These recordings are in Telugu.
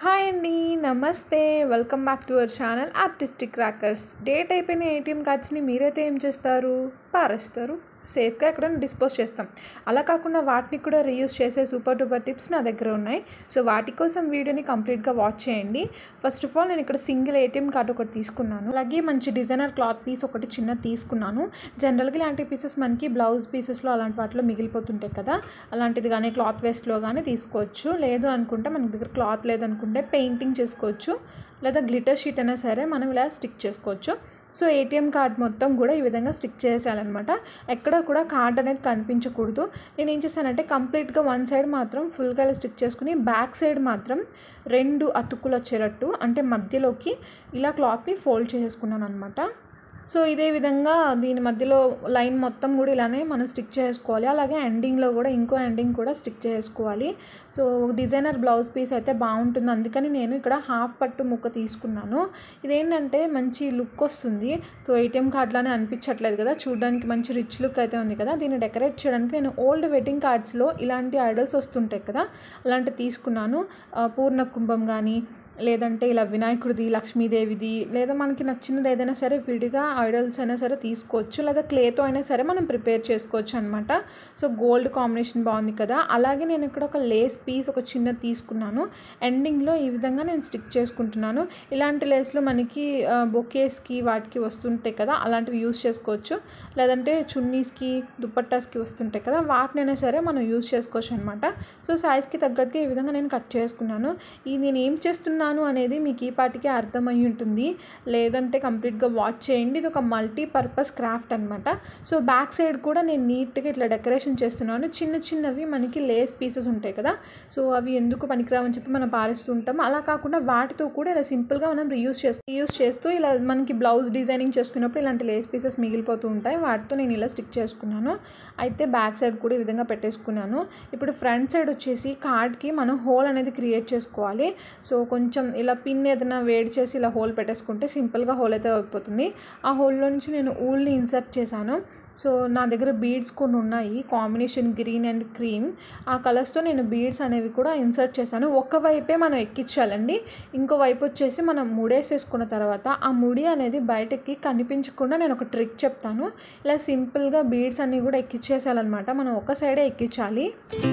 హాయ్ అండి నమస్తే welcome back to our channel Artistic Crackers date అయిపోయిన ఏటీఎం కార్డ్స్ని మీరైతే ఏం చేస్తారు పారేస్తారు సేఫ్గా ఎక్కడైనా డిస్పోజ్ చేస్తాం అలా కాకుండా వాటిని కూడా రీయూస్ చేసే సూపర్ డూపర్ టిప్స్ నా దగ్గర ఉన్నాయి సో వాటి కోసం వీడియోని కంప్లీట్గా వాచ్ చేయండి ఫస్ట్ ఆఫ్ ఆల్ నేను ఇక్కడ సింగిల్ ఏటీఎం కార్డ్ ఒకటి తీసుకున్నాను అలాగే మంచి డిజైనర్ క్లాత్ పీస్ ఒకటి చిన్న తీసుకున్నాను జనరల్గా ఇలాంటి పీసెస్ మనకి బ్లౌజ్ పీసెస్లో అలాంటి వాటిలో మిగిలిపోతుంటాయి కదా అలాంటిది కానీ క్లాత్ వేస్ట్లో కానీ తీసుకోవచ్చు లేదు అనుకుంటే మన దగ్గర క్లాత్ లేదనుకుంటే పెయింటింగ్ చేసుకోవచ్చు లేదా గ్లిటర్ షీట్ అయినా సరే మనం ఇలా స్టిక్ చేసుకోవచ్చు సో ఏటీఎం కార్డ్ మొత్తం కూడా ఈ విధంగా స్టిక్ చేసేయాలన్నమాట ఎక్కడ కూడా కార్డ్ అనేది కనిపించకూడదు నేను ఏం చేశానంటే కంప్లీట్గా వన్ సైడ్ మాత్రం ఫుల్గా ఇలా స్టిక్ చేసుకుని బ్యాక్ సైడ్ మాత్రం రెండు అతుకులు వచ్చేటట్టు అంటే మధ్యలోకి ఇలా క్లాత్ని ఫోల్డ్ చేసేసుకున్నాను అనమాట సో ఇదే విధంగా దీని మధ్యలో లైన్ మొత్తం కూడా ఇలానే మనం స్టిక్ చేసుకోవాలి అలాగే ఎండింగ్లో కూడా ఇంకో ఎండింగ్ కూడా స్టిక్ చేసుకోవాలి సో డిజైనర్ బ్లౌజ్ పీస్ అయితే బాగుంటుంది అందుకని నేను ఇక్కడ హాఫ్ పట్టు ముక్క తీసుకున్నాను ఇదేంటంటే మంచి లుక్ వస్తుంది సో ఏటీఎం కార్డ్లానే అనిపించట్లేదు కదా చూడడానికి మంచి రిచ్ లుక్ అయితే ఉంది కదా దీన్ని డెకరేట్ చేయడానికి నేను ఓల్డ్ వెడ్డింగ్ కార్డ్స్లో ఇలాంటి ఐడల్స్ వస్తుంటాయి కదా అలాంటివి తీసుకున్నాను ఆ, పూర్ణ కుంభం కానీ లేదంటే ఇలా వినాయకుడిది లక్ష్మీదేవిది లేదా మనకి నచ్చినది ఏదైనా సరే విడిగా ఐడల్స్ అయినా సరే తీసుకోవచ్చు లేదా క్లేతో అయినా సరే మనం ప్రిపేర్ చేసుకోవచ్చు అనమాట సో గోల్డ్ కాంబినేషన్ బాగుంది కదా అలాగే నేను ఇక్కడ ఒక లేస్ పీస్ ఒక చిన్నది తీసుకున్నాను ఎండింగ్లో ఈ విధంగా నేను స్టిక్ చేసుకుంటున్నాను ఇలాంటి లేస్లు మనకి బొకేస్కి వాటికి వస్తుంటాయి కదా అలాంటివి యూస్ చేసుకోవచ్చు లేదంటే చున్నీస్కి దుపట్టాస్కి వస్తుంటాయి కదా వాటినైనా సరే మనం యూస్ చేసుకోవచ్చు అనమాట సో సైజ్కి తగ్గట్టుగా ఈ విధంగా నేను కట్ చేసుకున్నాను ఈ నేను ఏం చేస్తున్నాను అనేది మీకు ఈ పాటికి అర్థమై ఉంటుంది లేదంటే కంప్లీట్గా వాచ్ చేయండి ఇది ఒక మల్టీ పర్పస్ క్రాఫ్ట్ అనమాట సో బ్యాక్ సైడ్ కూడా నేను నీట్గా ఇట్లా డెకరేషన్ చేస్తున్నాను చిన్న చిన్నవి మనకి లేస్ పీసెస్ ఉంటాయి కదా సో అవి ఎందుకు పనికిరావని చెప్పి మనం పారేస్తూ ఉంటాం అలా కాకుండా వాటితో కూడా ఇలా సింపుల్గా మనం రీయూస్ చేస్తూ యూస్ చేస్తూ ఇలా మనకి బ్లౌజ్ డిజైనింగ్ చేసుకున్నప్పుడు ఇలాంటి లేస్ పీసెస్ మిగిలిపోతూ ఉంటాయి వాటితో నేను ఇలా స్టిక్ చేసుకున్నాను అయితే బ్యాక్ సైడ్ కూడా ఈ విధంగా పెట్టేసుకున్నాను ఇప్పుడు ఫ్రంట్ సైడ్ వచ్చేసి కార్డ్కి మనం హోల్ అనేది క్రియేట్ చేసుకోవాలి సో కొంచెం ఇలా పిన్ ఏదైనా వేడి చేసి ఇలా హోల్ పెట్టేసుకుంటే సింపుల్గా హోల్ అయితే అయిపోతుంది ఆ హోల్లో నుంచి నేను ఊల్ని ఇన్సర్ట్ చేశాను సో నా దగ్గర బీడ్స్ కొన్ని ఉన్నాయి కాంబినేషన్ గ్రీన్ అండ్ క్రీమ్ ఆ కలర్స్తో నేను బీడ్స్ అనేవి కూడా ఇన్సర్ట్ చేశాను ఒక వైపే మనం ఎక్కించాలండి ఇంకో వైపు వచ్చేసి మనం ముడేసేసుకున్న తర్వాత ఆ ముడి అనేది బయటకి కనిపించకుండా నేను ఒక ట్రిక్ చెప్తాను ఇలా సింపుల్గా బీడ్స్ అన్నీ కూడా ఎక్కించేసేయాలన్నమాట మనం ఒక సైడే ఎక్కించాలి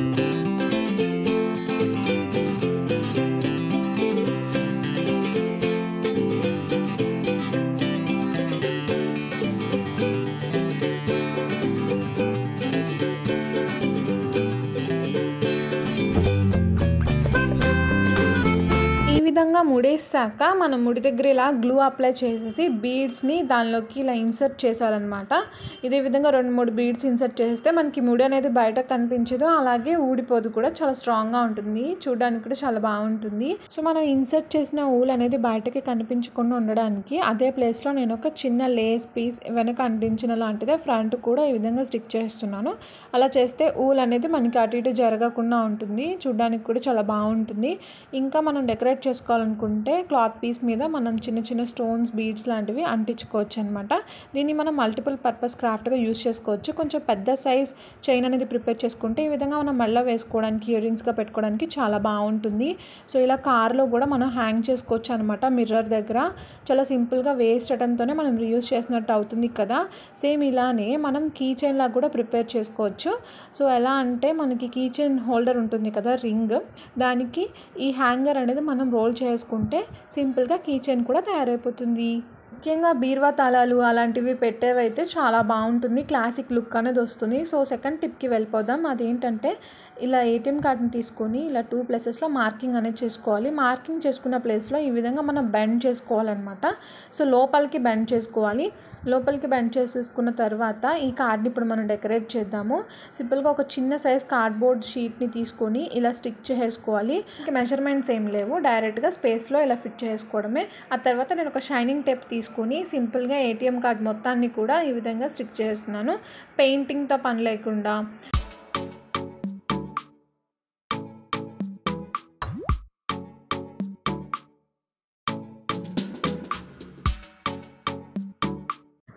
ఈ విధంగా ముడేసాక మనం ముడి దగ్గర ఇలా గ్లూ అప్లై చేసేసి బీడ్స్ని దానిలోకి ఇలా ఇన్సర్ట్ చేసాలన్నమాట ఇదే విధంగా రెండు మూడు బీడ్స్ ఇన్సర్ట్ చేస్తే మనకి ముడి అనేది బయట కనిపించదు అలాగే ఊడిపోదు కూడా చాలా స్ట్రాంగ్గా ఉంటుంది చూడడానికి కూడా చాలా బాగుంటుంది సో మనం ఇన్సర్ట్ చేసిన ఊల్ అనేది బయటకి కనిపించకుండా ఉండడానికి అదే ప్లేస్లో నేను ఒక చిన్న లేస్ పీస్ వెనక అంటించిన లాంటిదే ఫ్రంట్ కూడా ఈ విధంగా స్టిక్ చేస్తున్నాను అలా చేస్తే ఊల్ అనేది మనకి అటు ఇటు జరగకుండా ఉంటుంది చూడడానికి కూడా చాలా బాగుంటుంది ఇంకా మనం డెకరేట్ చేసుకోవాలనుకుంటే క్లాత్ పీస్ మీద మనం చిన్న చిన్న స్టోన్స్ బీడ్స్ లాంటివి అంటించుకోవచ్చు అనమాట దీన్ని మనం మల్టిపుల్ పర్పస్ క్రాఫ్ట్గా యూస్ చేసుకోవచ్చు కొంచెం పెద్ద సైజ్ చైన్ అనేది ప్రిపేర్ చేసుకుంటే ఈ విధంగా మనం మెల్ల వేసుకోవడానికి ఇయర్ రింగ్స్గా పెట్టుకోవడానికి చాలా బాగుంటుంది సో ఇలా కార్లో కూడా మనం హ్యాంగ్ చేసుకోవచ్చు అనమాట మిర్రర్ దగ్గర చాలా సింపుల్గా వేస్ట్ అటంతోనే మనం రీయూస్ చేసినట్టు అవుతుంది కదా సేమ్ ఇలానే మనం కీ చైన్ లాగా కూడా ప్రిపేర్ చేసుకోవచ్చు సో ఎలా అంటే మనకి కీ చైన్ హోల్డర్ ఉంటుంది కదా రింగ్ దానికి ఈ హ్యాంగర్ అనేది మనం రోల్ చేసుకుంటే సింపుల్గా కీ చైన్ కూడా తయారైపోతుంది ముఖ్యంగా బీర్వా తాళాలు అలాంటివి పెట్టేవైతే చాలా బాగుంటుంది క్లాసిక్ లుక్ అనేది వస్తుంది సో సెకండ్ టిప్కి వెళ్ళిపోదాం అదేంటంటే ఇలా ఏటీఎం కార్డ్ని తీసుకొని ఇలా టూ ప్లేసెస్లో మార్కింగ్ అనేది చేసుకోవాలి మార్కింగ్ చేసుకున్న ప్లేస్లో ఈ విధంగా మనం బెండ్ చేసుకోవాలన్నమాట సో లోపలికి బెండ్ చేసుకోవాలి లోపలికి బెండ్ చేసేసుకున్న తర్వాత ఈ కార్డ్ని ఇప్పుడు మనం డెకరేట్ చేద్దాము సింపుల్గా ఒక చిన్న సైజ్ కార్డ్బోర్డ్ షీట్ని తీసుకొని ఇలా స్టిక్ చేసుకోవాలి మెజర్మెంట్స్ ఏం లేవు డైరెక్ట్గా స్పేస్లో ఇలా ఫిట్ చేసుకోవడమే ఆ తర్వాత నేను ఒక షైనింగ్ టేప్ తీసుకొని సింపుల్గా ఏటీఎం కార్డ్ మొత్తాన్ని కూడా ఈ విధంగా స్టిక్ చేస్తున్నాను పెయింటింగ్తో పని లేకుండా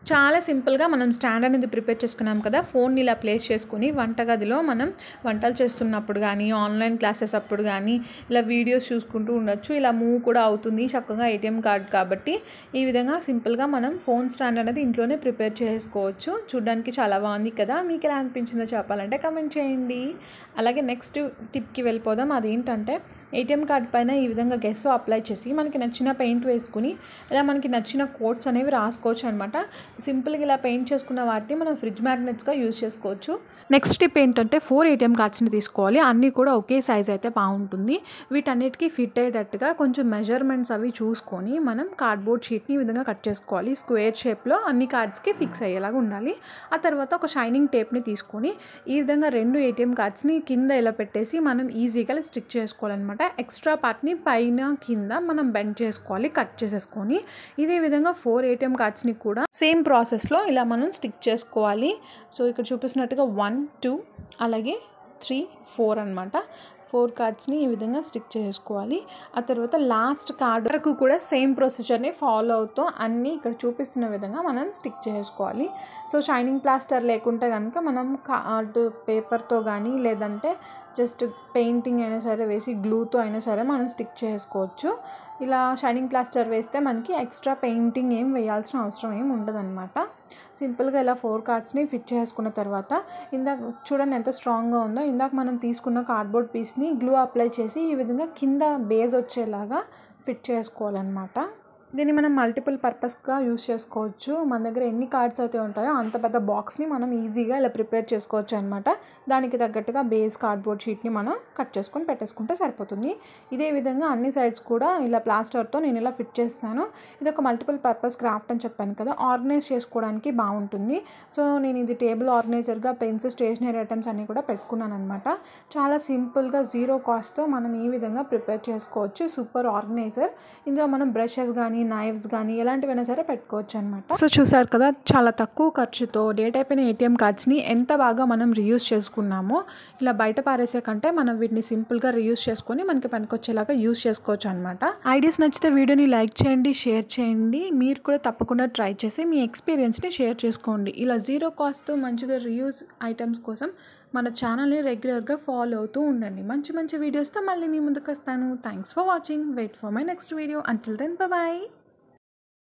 చాలా సింపుల్గా మనం స్టాండ్ అనేది ప్రిపేర్ చేసుకున్నాం కదా ఫోన్ని ఇలా ప్లేస్ చేసుకుని వంటగదిలో మనం వంటలు చేస్తున్నప్పుడు కానీ ఆన్లైన్ క్లాసెస్ అప్పుడు కానీ ఇలా వీడియోస్ చూసుకుంటూ ఉండొచ్చు ఇలా మూవ్ కూడా అవుతుంది చక్కగా ఏటీఎం కార్డ్ కాబట్టి ఈ విధంగా సింపుల్గా మనం ఫోన్ స్టాండ్ అనేది ఇంట్లోనే ప్రిపేర్ చేసుకోవచ్చు చూడడానికి చాలా బాగుంది కదా మీకు ఎలా అనిపించిందో చెప్పాలంటే కమెంట్ చేయండి అలాగే నెక్స్ట్ టిప్కి వెళ్ళిపోదాం అదేంటంటే ఏటీఎం కార్డ్ పైన ఈ విధంగా గెస్ అప్లై చేసి మనకి నచ్చిన పెయింట్ వేసుకుని ఇలా మనకి నచ్చిన కోడ్స్ అనేవి రాసుకోవచ్చు అనమాట సింపుల్గా ఇలా పెయింట్ చేసుకున్న వాటిని మనం ఫ్రిడ్జ్ మ్యాగ్నెట్స్గా యూజ్ చేసుకోవచ్చు నెక్స్ట్ టిప్ ఏంటంటే ఫోర్ ఏటీఎం కార్డ్స్ని తీసుకోవాలి అన్నీ కూడా ఒకే సైజ్ అయితే బాగుంటుంది వీటన్నిటికీ ఫిట్ అయ్యేటట్టుగా కొంచెం మెజర్మెంట్స్ అవి చూసుకొని మనం కార్డ్బోర్డ్ షీట్ని ఈ విధంగా కట్ చేసుకోవాలి స్క్వేర్ షేప్లో అన్ని కార్డ్స్కి ఫిక్స్ అయ్యేలాగా ఉండాలి ఆ తర్వాత ఒక షైనింగ్ టేప్ని తీసుకొని ఈ విధంగా రెండు ఏటీఎం కార్డ్స్ని కింద ఇలా పెట్టేసి మనం ఈజీగా స్టిక్ చేసుకోవాలన్నమాట ఎక్స్ట్రా పార్ట్ని పైన కింద మనం బెండ్ చేసుకోవాలి కట్ చేసేసుకొని ఇదే విధంగా ఫోర్ ఏటీఎం కార్డ్స్ని కూడా సేమ్ ప్రాసెస్లో ఇలా మనం స్టిక్ చేసుకోవాలి సో ఇక్కడ చూపిస్తున్నట్టుగా వన్ టూ అలాగే త్రీ ఫోర్ అనమాట ఫోర్ కార్డ్స్ని ఈ విధంగా స్టిక్ చేసుకోవాలి ఆ తర్వాత లాస్ట్ కార్డ్ వరకు కూడా సేమ్ ప్రొసీజర్ని ఫాలో అవుతూ అన్నీ ఇక్కడ చూపిస్తున్న విధంగా మనం స్టిక్ చేసుకోవాలి సో షైనింగ్ ప్లాస్టర్ లేకుంటే కనుక మనం కార్డ్ పేపర్తో కానీ లేదంటే జస్ట్ పెయింటింగ్ అయినా సరే వేసి గ్లూతో అయినా సరే మనం స్టిక్ చేసుకోవచ్చు ఇలా షైనింగ్ ప్లాస్టర్ వేస్తే మనకి ఎక్స్ట్రా పెయింటింగ్ ఏం వేయాల్సిన అవసరం ఏం ఉండదన్నమాట సింపుల్గా ఇలా ఫోర్ కార్డ్స్ని ఫిట్ చేసుకున్న తర్వాత ఇందాక చూడండి ఎంత స్ట్రాంగ్గా ఉందో ఇందాక మనం తీసుకున్న కార్డ్బోర్డ్ పీస్ని గ్లూ అప్లై చేసి ఈ విధంగా కింద బేస్ వచ్చేలాగా ఫిట్ చేసుకోవాలన్నమాట దీన్ని మనం మల్టిపుల్ పర్పస్గా యూస్ చేసుకోవచ్చు మన దగ్గర ఎన్ని కార్డ్స్ అయితే ఉంటాయో అంత పెద్ద బాక్స్ని మనం ఈజీగా ఇలా ప్రిపేర్ చేసుకోవచ్చు అనమాట దానికి తగ్గట్టుగా బేస్ కార్డ్బోర్డ్ షీట్ని మనం కట్ చేసుకొని పెట్టేసుకుంటే సరిపోతుంది ఇదే విధంగా అన్ని సైడ్స్ కూడా ఇలా ప్లాస్టర్తో నేను ఇలా ఫిట్ చేస్తాను ఇది ఒక మల్టిపుల్ పర్పస్ క్రాఫ్ట్ అని చెప్పాను కదా ఆర్గనైజ్ చేసుకోవడానికి బాగుంటుంది సో నేను ఇది టేబుల్ ఆర్గనైజర్గా పెన్స్ స్టేషనరీ ఐటమ్స్ అన్నీ కూడా పెట్టుకున్నాను అనమాట చాలా సింపుల్గా జీరో కాస్ట్తో మనం ఈ విధంగా ప్రిపేర్ చేసుకోవచ్చు సూపర్ ఆర్గనైజర్ ఇందులో మనం బ్రషెస్ కానీ నైఫ్స్ కానీ ఎలాంటివైనా సరే పెట్టుకోవచ్చు అనమాట సో చూసారు కదా చాలా తక్కువ ఖర్చుతో డేట్ అయిపోయిన ఏటీఎం కార్డ్స్ని ఎంత బాగా మనం రీయూస్ చేసుకున్నామో ఇలా బయట పారేసే కంటే మనం వీటిని సింపుల్గా రీయూస్ చేసుకొని మనకి పనికొచ్చేలాగా యూస్ చేసుకోవచ్చు అనమాట ఐడియాస్ నచ్చితే వీడియోని లైక్ చేయండి షేర్ చేయండి మీరు కూడా తప్పకుండా ట్రై చేసి మీ ఎక్స్పీరియన్స్ని షేర్ చేసుకోండి ఇలా జీరో కాస్ట్తో మంచిగా రీయూస్ ఐటమ్స్ కోసం మన ఛానల్ని రెగ్యులర్గా ఫాలో అవుతూ ఉండండి మంచి మంచి వీడియోస్తో మళ్ళీ మీ ముందుకు వస్తాను thanks for watching wait for my next video until then bye